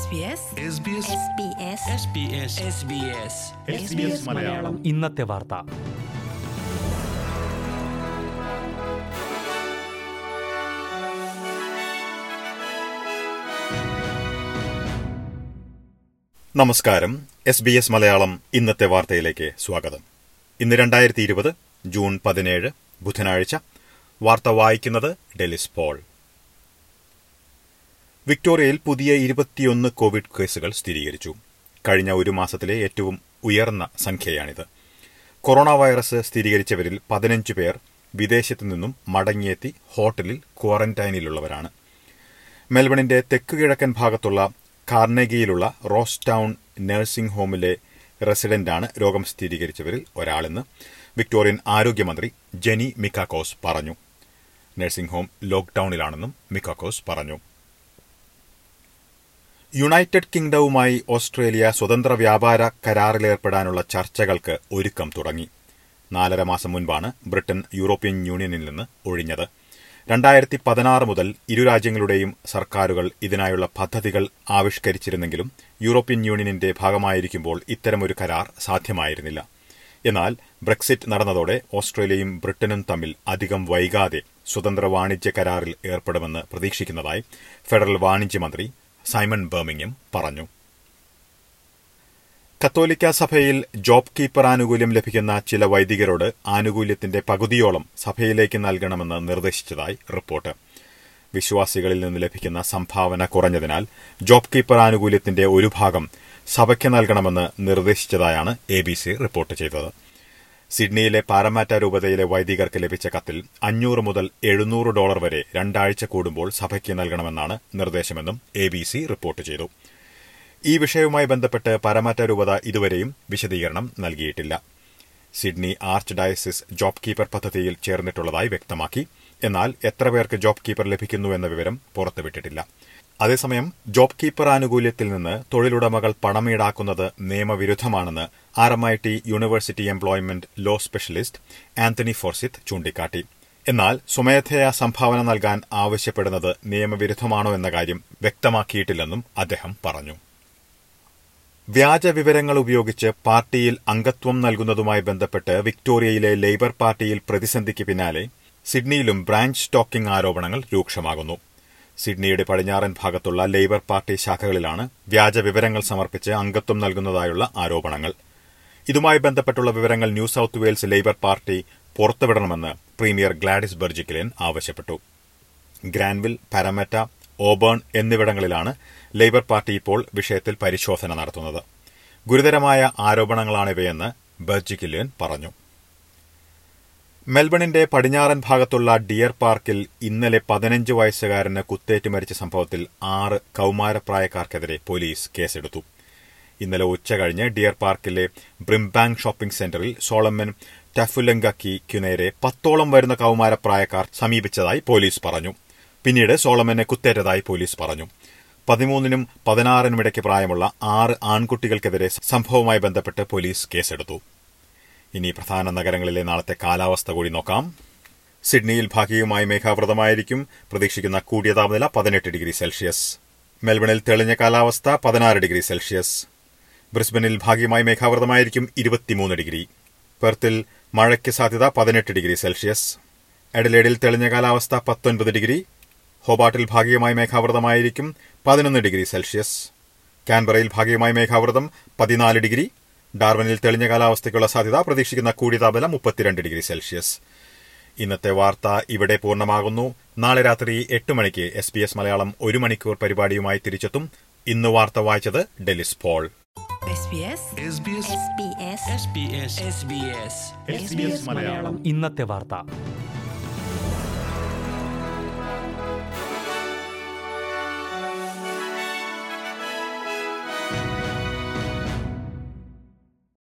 മലയാളം ഇന്നത്തെ വാർത്ത നമസ്കാരം എസ് ബി എസ് മലയാളം ഇന്നത്തെ വാർത്തയിലേക്ക് സ്വാഗതം ഇന്ന് രണ്ടായിരത്തി ഇരുപത് ജൂൺ പതിനേഴ് ബുധനാഴ്ച വാർത്ത വായിക്കുന്നത് ഡെലിസ് പോൾ വിക്ടോറിയയിൽ പുതിയ ഇരുപത്തിയൊന്ന് കോവിഡ് കേസുകൾ സ്ഥിരീകരിച്ചു കഴിഞ്ഞ ഒരു മാസത്തിലെ ഏറ്റവും ഉയർന്ന സംഖ്യയാണിത് കൊറോണ വൈറസ് സ്ഥിരീകരിച്ചവരിൽ പതിനഞ്ച് പേർ വിദേശത്തു നിന്നും മടങ്ങിയെത്തി ഹോട്ടലിൽ ക്വാറന്റൈനിലുള്ളവരാണ് മെൽബണിന്റെ തെക്കുകിഴക്കൻ ഭാഗത്തുള്ള കാർണഗിയിലുള്ള റോസ് ടൌൺ നഴ്സിംഗ് ഹോമിലെ റെസിഡന്റാണ് രോഗം സ്ഥിരീകരിച്ചവരിൽ ഒരാളെന്ന് വിക്ടോറിയൻ ആരോഗ്യമന്ത്രി ജെനി മിക്കാക്കോസ് പറഞ്ഞു നഴ്സിംഗ് ഹോം ലോക്ഡൌണിലാണെന്നും മിക്കാക്കോസ് പറഞ്ഞു യുണൈറ്റഡ് കിങ്ഡവുമായി ഓസ്ട്രേലിയ സ്വതന്ത്ര വ്യാപാര കരാറിലേർപ്പെടാനുള്ള ചർച്ചകൾക്ക് ഒരുക്കം തുടങ്ങി നാലര മാസം മുൻപാണ് ബ്രിട്ടൻ യൂറോപ്യൻ യൂണിയനിൽ നിന്ന് ഒഴിഞ്ഞത് രണ്ടായിരത്തി പതിനാറ് മുതൽ ഇരു രാജ്യങ്ങളുടെയും സർക്കാരുകൾ ഇതിനായുള്ള പദ്ധതികൾ ആവിഷ്കരിച്ചിരുന്നെങ്കിലും യൂറോപ്യൻ യൂണിയനിന്റെ ഭാഗമായിരിക്കുമ്പോൾ ഇത്തരമൊരു കരാർ സാധ്യമായിരുന്നില്ല എന്നാൽ ബ്രെക്സിറ്റ് നടന്നതോടെ ഓസ്ട്രേലിയയും ബ്രിട്ടനും തമ്മിൽ അധികം വൈകാതെ സ്വതന്ത്ര വാണിജ്യ കരാറിൽ ഏർപ്പെടുമെന്ന് പ്രതീക്ഷിക്കുന്നതായി ഫെഡറൽ വാണിജ്യമന്ത്രി സൈമൺ ബർമിംഗം പറഞ്ഞു കത്തോലിക്ക സഭയിൽ ജോബ് കീപ്പർ ആനുകൂല്യം ലഭിക്കുന്ന ചില വൈദികരോട് ആനുകൂല്യത്തിന്റെ പകുതിയോളം സഭയിലേക്ക് നൽകണമെന്ന് നിർദ്ദേശിച്ചതായി റിപ്പോർട്ട് വിശ്വാസികളിൽ നിന്ന് ലഭിക്കുന്ന സംഭാവന കുറഞ്ഞതിനാൽ ജോബ് കീപ്പർ ആനുകൂല്യത്തിന്റെ ഒരു ഭാഗം സഭയ്ക്ക് നൽകണമെന്ന് നിർദ്ദേശിച്ചതായാണ് എ ബി സി റിപ്പോർട്ട് ചെയ്തത് സിഡ്നിയിലെ പാരമാറ്റ രൂപതയിലെ വൈദികർക്ക് ലഭിച്ച കത്തിൽ അഞ്ഞൂറ് മുതൽ എഴുന്നൂറ് ഡോളർ വരെ രണ്ടാഴ്ച കൂടുമ്പോൾ സഭയ്ക്ക് നൽകണമെന്നാണ് നിർദ്ദേശമെന്നും എ ബി സി റിപ്പോർട്ട് ചെയ്തു ഈ വിഷയവുമായി ബന്ധപ്പെട്ട് പരമാറ്റ രൂപത ഇതുവരെയും വിശദീകരണം നൽകിയിട്ടില്ല Sydney archdiocese JobKeeper പദ്ധതിയിൽ ചേർന്നിട്ടുള്ളതായി വ്യക്തമാക്കി എന്നാൽ എത്ര പേർക്ക് ജോബ് കീപ്പർ ലഭിക്കുന്നു എന്ന വിവരം പുറത്തുവിട്ടിട്ടില്ല അതേസമയം ജോബ് കീപ്പർ ആനുകൂല്യത്തിൽ നിന്ന് തൊഴിലുടമകൾ പണം ഈടാക്കുന്നത് നിയമവിരുദ്ധമാണെന്ന് R M I T university employment law specialist Anthony Forsyth ചൂണ്ടിക്കാട്ടി എന്നാൽ സ്വമേധയാ സംഭാവന നൽകാൻ ആവശ്യപ്പെടുന്നത് നിയമവിരുദ്ധമാണോ എന്ന കാര്യം വ്യക്തമാക്കിയിട്ടില്ലെന്നും അദ്ദേഹം പറഞ്ഞു വ്യാജ വിവരങ്ങൾ ഉപയോഗിച്ച് പാർട്ടിയിൽ അംഗത്വം നൽകുന്നതുമായി ബന്ധപ്പെട്ട് വിക്ടോറിയയിലെ ലേബർ പാർട്ടിയിൽ പ്രതിസന്ധിക്ക് പിന്നാലെ സിഡ്നിയിലും ബ്രാഞ്ച് സ്റ്റോക്കിംഗ് ആരോപണങ്ങൾ രൂക്ഷമാകുന്നു സിഡ്നിയുടെ പടിഞ്ഞാറൻ ഭാഗത്തുള്ള ലേബർ പാർട്ടി ശാഖകളിലാണ് വ്യാജ വിവരങ്ങൾ സമർപ്പിച്ച് അംഗത്വം നൽകുന്നതായുള്ള ആരോപണങ്ങൾ ഇതുമായി ബന്ധപ്പെട്ടുള്ള വിവരങ്ങൾ New South Wales Labour party പുറത്തുവിടണമെന്ന് പ്രീമിയർ ഗ്ലാഡിസ് ബെർജിക്കിലിൻ ആവശ്യപ്പെട്ടു ഗ്രാൻവിൽ പാരമറ്റ ഓബേൺ എന്നിവിടങ്ങളിലാണ് ലേബർ പാർട്ടി ഇപ്പോൾ വിഷയത്തിൽ പരിശോധന നടത്തുന്നത് ഗുരുതരമായ ആരോപണങ്ങളാണിവയെന്ന് ബെർജിക്കില്യൻ പറഞ്ഞു മെൽബണിന്റെ പടിഞ്ഞാറൻ ഭാഗത്തുള്ള ഡിയർ പാർക്കിൽ ഇന്നലെ പതിനഞ്ച് വയസ്സുകാരന് കുത്തേറ്റ് മരിച്ച സംഭവത്തിൽ ആറ് കൌമാരപ്രായക്കാർക്കെതിരെ പോലീസ് കേസെടുത്തു ഇന്നലെ ഉച്ചകഴിഞ്ഞ് ഡിയർ പാർക്കിലെ ബ്രിംബാങ് ഷോപ്പിംഗ് സെന്ററിൽ സോളമൻ ടഫുലങ്കക്കിക്കു നേരെ പത്തോളം വരുന്ന കൌമാരപ്രായക്കാർ സമീപിച്ചതായി പോലീസ് പറഞ്ഞു പിന്നീട് സോളമനെ കുത്തേറ്റതായി പോലീസ് പറഞ്ഞു പതിമൂന്നിനും പതിനാറിനും ഇടയ്ക്ക് പ്രായമുള്ള ആറ് ആൺകുട്ടികൾക്കെതിരെ സംഭവവുമായി ബന്ധപ്പെട്ട് പോലീസ് കേസെടുത്തു ഇനി പ്രധാന നഗരങ്ങളിലെ നാളത്തെ കാലാവസ്ഥ കൂടി നോക്കാം സിഡ്നിയിൽ ഭാഗികമായി മേഘാവൃതമായിരിക്കും പ്രതീക്ഷിക്കുന്ന കൂടിയ താപനില പതിനെട്ട് ഡിഗ്രി സെൽഷ്യസ് മെൽബണിൽ തെളിഞ്ഞ കാലാവസ്ഥ പതിനാറ് ഡിഗ്രി സെൽഷ്യസ് ബ്രിസ്ബനിൽ ഭാഗികമായി മേഘാവൃതമായിരിക്കും ഇരുപത്തിമൂന്ന് ഡിഗ്രി പെർത്തിൽ മഴയ്ക്ക് സാധ്യത പതിനെട്ട് ഡിഗ്രി സെൽഷ്യസ് എഡലേഡിൽ തെളിഞ്ഞ കാലാവസ്ഥ പത്തൊൻപത് ഡിഗ്രി ഹോബാട്ടിൽ ഭാഗികമായി മേഘാവൃതമായിരിക്കും പതിനൊന്ന് ഡിഗ്രി സെൽഷ്യസ് കാൻബറയിൽ ഭാഗികമായി മേഘാവൃതം പതിനാല് ഡിഗ്രി ഡാർവനിൽ തെളിഞ്ഞ കാലാവസ്ഥയ്ക്കുള്ള സാധ്യത പ്രതീക്ഷിക്കുന്ന കൂടിയ താപനില മുപ്പത്തിരണ്ട് ഡിഗ്രി സെൽഷ്യസ് ഇന്നത്തെ വാർത്ത ഇവിടെ പൂർണ്ണമാകുന്നു നാളെ രാത്രി എട്ട് മണിക്ക് എസ് ബി എസ് മലയാളം ഒരു മണിക്കൂർ പരിപാടിയുമായി തിരിച്ചെത്തും ഇന്ന് വാർത്ത വായിച്ചത് ഡെലിസ് പോൾ SBS ഇന്നത്തെ വാർത്ത